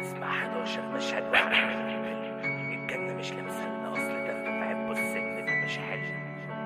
اسمع 11 مشهد واحد الجنة مش لمسنا أصل ده في عب السن ده مش حلو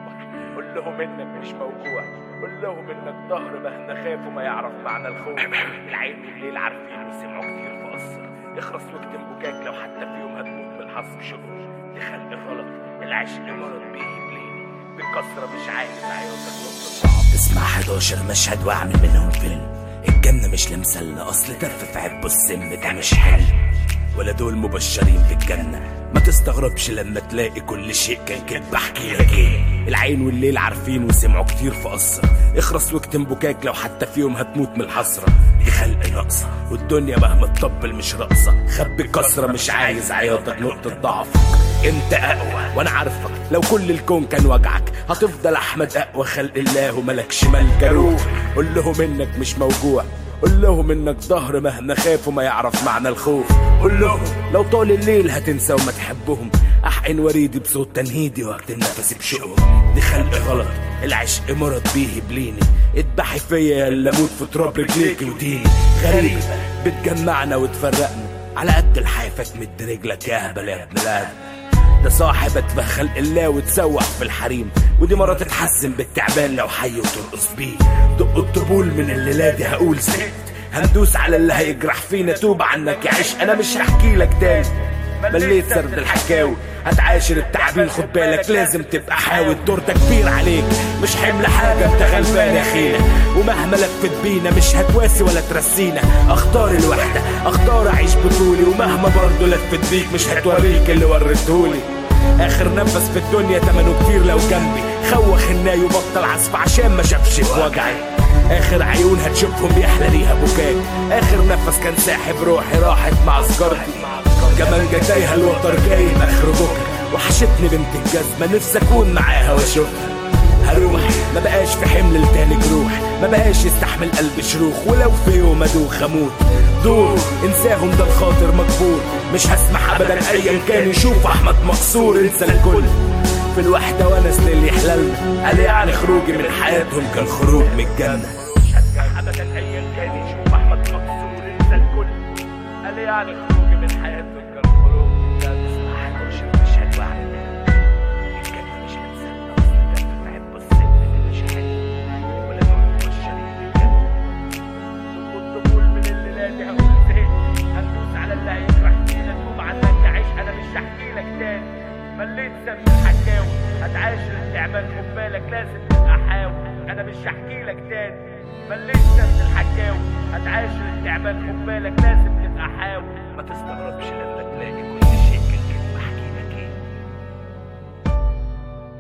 قول لهم انك مش موجوع قول لهم انك ظهر مهما خافوا ما يعرف معنى الخوف العين والليل عارفين وسمعوا كتير في قصر اخرس واكتم بكاك لو حتى في يوم هتموت من الحظ بشغل دي خلق غلط العشق مرض بيه بليني بالكسرة مش عايز عيوتك نص الصعب اسمع 11 مشهد واعمل منهم فيلم الجنة مش لمسلنا اصل تف في عبه السم ده مش حل ولا دول مبشرين بالجنة ما تستغربش لما تلاقي كل شيء كان كدب احكي لك ايه العين والليل عارفين وسمعوا كتير في قصة اخرس واكتم بكاك لو حتى في يوم هتموت من الحسرة دي خلق ناقصة والدنيا مهما تطبل مش رقصة خبي الكسرة مش عايز عياطك نقطة ضعفك انت اقوى وانا عارفك لو كل الكون كان وجعك هتفضل احمد اقوى خلق الله وملكش ملك روح قول لهم انك مش موجوع قول لهم انك ظهر مهما خافوا ما يعرف معنى الخوف قول لهم لو طال الليل هتنسى وما تحبهم احقن وريدي بصوت تنهيدي وقت النفس بشوقهم دي خلق غلط العشق مرض بيه بليني اذبحي فيا يلا موت في تراب رجليكي وديني غريب بتجمعنا وتفرقنا على قد الحيفك مد رجلك يا هبل يا ابن الادم ده صاحب اتبخل الله وتسوح في الحريم ودي مرة تتحسن بالتعبان لو حي وترقص بيه دق الطبول من الليلة دي هقول زهقت هندوس على اللي هيجرح فينا توب عنك يا عيش انا مش هحكي لك تاني مليت سرد الحكاوي هتعاشر التعبين خد بالك لازم تبقى حاول الدور ده كبير عليك مش حمل حاجة انت غلبان يا خينا ومهما لفت بينا مش هتواسي ولا ترسينا اختار الوحدة اختار اعيش بطولي ومهما برضه لفت بيك مش هتوريك اللي وريتهولي اخر نفس في الدنيا تمنه كتير لو جنبي خوخ الناي وبطل عزف عشان ما شافش في وجعي اخر عيون هتشوفهم يحلى ليها بكاك اخر نفس كان ساحب روحي راحت مع سجارتي كمان جايها الوتر جاي اخر بكره وحشتني بنت الجزمه نفسي اكون معاها واشوفها هروح ما بقاش في حمل لتاني جروح ما بقاش يستحمل قلب شروخ ولو في يوم ادوخ اموت دور انساهم ده الخاطر مجبور مش هسمح ابدا ايا كان يشوف احمد مقصور انسى الكل في الوحدة ونس للي يحللنا قال يعني خروجي من حياتهم كان خروج من الجنة مش هسمح ابدا ايا كان يشوف احمد مقصور انسى الكل قال يعني خروجي من حياتهم كان خروج من الجنة. اسمع 11 مشهد واعمل منهم الجنة مش هتسلى اصل ده في عب السن ده مش حلو ولا دول مبشرين بالجنة دول الطفول من الليلة دي هقول زهقت هندوس على اللي هيجرح فينا توب عنك تعيش انا مش هحكي لك تاني مليت سم الحكاوي هتعاشر التعبان خد بالك لازم تبقى حاول انا مش هحكي لك تاني مليت سم الحكاوي هتعاشر التعبان خد بالك لازم تبقى حاول ما تستغربش لما تلاقي كل شيء كان كده بحكي لك ايه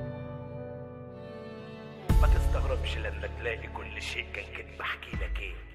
ما تستغربش لما تلاقي كل شيء كان كده بحكي لك ايه